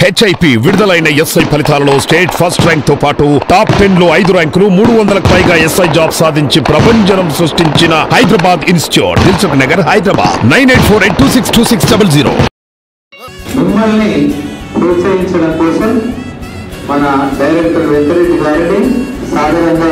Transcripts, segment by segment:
HIP విడుదలైన SI ఫలితాలలో state first rank తో పాటు టాప్ టెన్ లో ఐదు ర్యాంకులు మూడు వందలకు పైగా ఎస్ఐ జాబ్ సాధించి ప్రభంజనం సృష్టించిన Hyderabad institute Dilsukhnagar Hyderabad nine eight four eight two six two six double zero మిమ్మల్ని ప్రోత్సహించడం కోసం మన డైరెక్టర్ వెంకరెడ్డి గారిని సాధారణంగా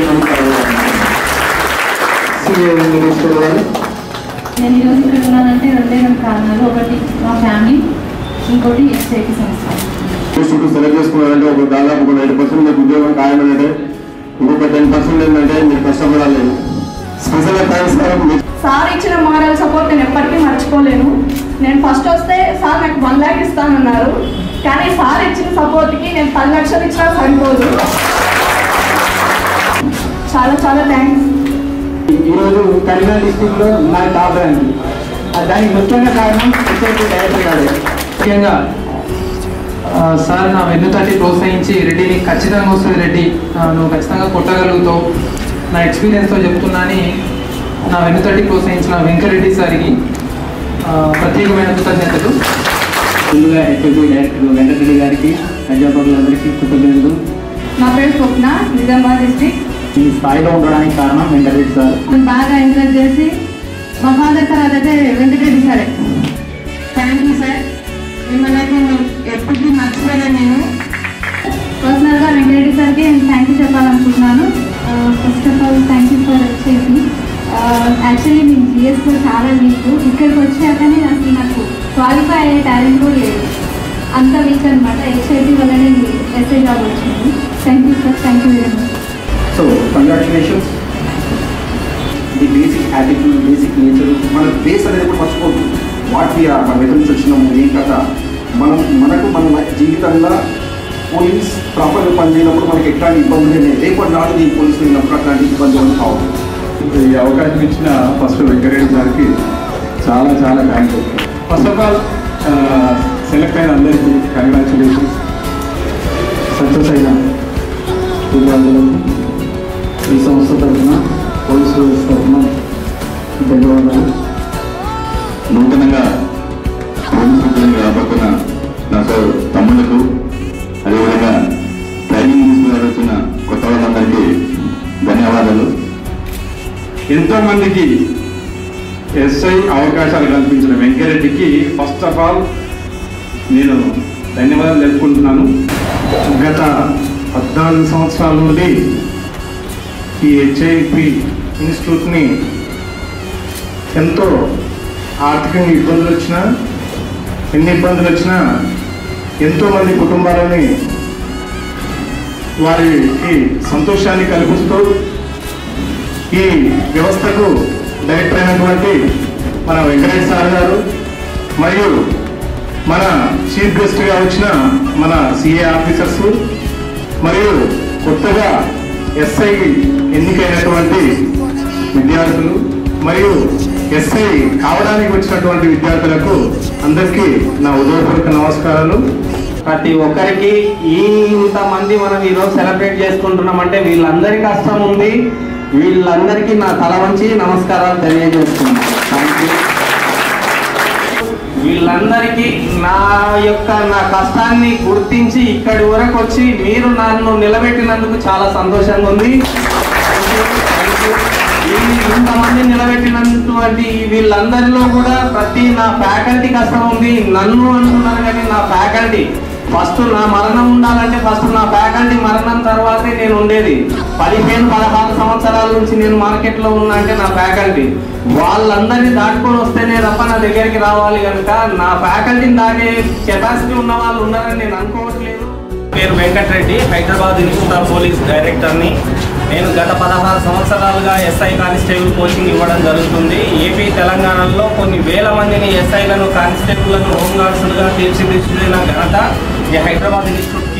మినిస్టర్ గారు నేను ఈరోజు ఇక్కడ ఉన్నానంటే రెండే రెండు కారణాలు ఒకటి మా ఫ్యామిలీ ఇంకోటి ఎస్ఐకి సంస్థ చుట్టూ సెలెక్ట్ చేసుకున్నారంటే ఒక దాదాపు ఒక ఎయిట్ పర్సెంట్ మీకు ఉద్యోగం ఖాయమంటే ఇంకొక టెన్ పర్సెంట్ ఏంటంటే మీరు కష్టపడాలి స్పెషల్గా థ్యాంక్స్ సార్ సార్ ఇచ్చిన మోరల్ సపోర్ట్ నేను ఎప్పటికీ మర్చిపోలేను నేను ఫస్ట్ వస్తే సార్ నాకు వన్ ల్యాక్ ఇస్తానన్నారు కానీ సార్ ఇచ్చిన సపోర్ట్కి నేను పది లక్షలు ఇచ్చినా సరిపోదు చాలా చాలా థ్యాంక్స్ ఈరోజు కరీంనగర్ డిస్టిక్ లో నా టాప్ ర్యాంక్ దానికి ముఖ్యంగా కారణం ఎస్ఐటి డైరెక్టర్ గారు ముఖ్యంగా ఆ, సార్ నా వెన్నుతట్టి ప్రోత్సహించి రెడ్డిని ఖచ్చితంగా వస్తుంది రెడ్డి ఆ, నువ్వు ఖచ్చితంగా కొట్టగలుగుతావు నా ఎక్స్పీరియన్స్తో చెప్తున్నాని నా వెన్నుతట్టి ప్రోత్సహించిన వెంకరెడ్డి సార్కి ఆ, ప్రత్యేకమైన కృతజ్ఞతలు ముందుగా ఎస్ఐటి డైరెక్టర్ వెంకటరెడ్డి గారికి అధ్యాపకులందరికీ కృతజ్ఞతలు నా పేరు స్వప్న నిజామాబాద్ డిస్ట్రిక్ట్ ఈ స్థాయిలో ఉండడానికి కారణం వెంకటరెడ్డి సార్ నన్ను బాగా ఎంకరేజ్ చేసి మా ఫాదర్ తర్వాత అయితే వెంకటరెడ్డి సరే థ్యాంక్ యూ సార్ మిమ్మల్ని అయితే ఎప్పటికీ మర్చిపోయాను నేను పర్సనల్గా వెంకటరెడ్డి సార్కి నేను థ్యాంక్ యూ చెప్పాలనుకుంటున్నాను first of all thank you for వచ్చేసి యాక్చువల్లీ నేను జిఎస్లో చాలా వీక్ ఇక్కడికి వచ్చాక నేను అసలు నాకు క్వాలిఫై అయ్యే టాలెంట్ కూడా లేదు అంత వీక్ అనమాట హెచ్ఐటి వల్లనే ఎస్ఐ జాబ్ వచ్చింది thank you sir thank you very much so congratulations the basic attitude basic nature మన బేస్ అనేది కూడా మర్చిపోద్దు వాట్ వీఆర్ మన ఎక్కడి నుంచి వచ్చినాము ఏం కథ మనం మనకు మన లైఫ్ జీవితంలో పోలీస్ ప్రాపర్గా పనిచేయనప్పుడు మనకి ఎట్లాంటి ఇబ్బందులు ఉన్నాయి రేపటి నాడు నీ పోలీస్ వెళ్ళినప్పుడు అట్లాంటి ఇబ్బందులు కావు ఈ అవకాశం ఇచ్చిన ఫస్ట్ వెంకరెడ్డి సార్కి చాలా చాలా thanks first of all select అయిన అందరికీ కంగ్రాచులేషన్స్ సక్సెస్ అయిన విద్యార్థులకు ఈ సంస్థ తరఫున పోలీసు వ్యవస్థ తరఫున ధన్యవాదాలు నూతనంగా పోలీస్ ఉద్యోగం రాబోతున్న నా సార్ తమ్ముళ్లకు అదేవిధంగా ట్రైనింగ్ తీసుకురావాల్సిన కొత్త వాళ్ళందరికీ ధన్యవాదాలు ఎంతో మందికి ఎస్ఐ అవకాశాలు కల్పించిన వెంకరెడ్డికి ఫస్ట్ ఆఫ్ ఆల్ నేను ధన్యవాదాలు తెలుపుకుంటున్నాను గత పద్నాలుగు సంవత్సరాల నుండి ఈ హెచ్ఐపి ఇన్స్టిట్యూట్ని ఎంతో ఆర్థికంగా ఇబ్బందులు వచ్చినా ఎన్ని ఇబ్బందులు వచ్చినా ఎంతోమంది కుటుంబాలని వారికి సంతోషాన్ని కల్పిస్తూ ఈ వ్యవస్థకు డైరెక్టర్ అయినటువంటి మన వెంకటేష్ సార్ గారు మరియు మన చీఫ్ గెస్ట్గా వచ్చిన మన సిఏ ఆఫీసర్స్ మరియు కొత్తగా ఎస్ఐ ఎన్నికైనటువంటి విద్యార్థులు మరియు ఎస్ఐ కావడానికి వచ్చినటువంటి విద్యార్థులకు అందరికీ నా ఉదయపూర్వక నమస్కారాలు ప్రతి ఒక్కరికి ఈ ఇంతమంది మనం ఈరోజు సెలబ్రేట్ చేసుకుంటున్నామంటే వీళ్ళందరి కష్టం ఉంది వీళ్ళందరికీ నా తల వంచి నమస్కారాలు తెలియజేస్తున్నాను థ్యాంక్ యూ వీళ్ళందరికీ నా యొక్క నా కష్టాన్ని గుర్తించి ఇక్కడి వరకు వచ్చి మీరు నన్ను నిలబెట్టినందుకు చాలా సంతోషంగా ఉంది Thank you, thank you. ఈ ఇంతమంది నిలబెట్టినటువంటి వీళ్ళందరిలో కూడా ప్రతి నా ఫ్యాకల్టీ కష్టం ఉంది నన్ను అంటున్నారు కానీ నా ఫ్యాకల్టీ ఫస్ట్ నా మరణం ఉండాలంటే ఫస్ట్ నా ఫ్యాకల్టీ మరణం తర్వాతే నేను ఉండేది పదిహేను పదహారు సంవత్సరాల నుంచి నేను మార్కెట్లో ఉన్నా అంటే నా ఫ్యాకల్టీ వాళ్ళందరినీ దాటుకొని వస్తేనే తప్ప నా దగ్గరికి రావాలి కనుక నా ఫ్యాకల్టీని దాటే కెపాసిటీ ఉన్న వాళ్ళు ఉన్నారని నేను అనుకోవట్లేదు పేరు Venkatareddy Hyderabad institute of police డైరెక్టర్ని నేను గత పదహారు సంవత్సరాలుగా ఎస్ఐ కానిస్టేబుల్ కోచింగ్ ఇవ్వడం జరుగుతుంది ఏపీ తెలంగాణలో కొన్ని వేల మందిని ఎస్ఐలను కానిస్టేబుల్లను హోంగార్డ్స్లుగా తీర్చిదిద్దిన ఘనత ఈ హైదరాబాద్ ఇన్స్టిట్యూట్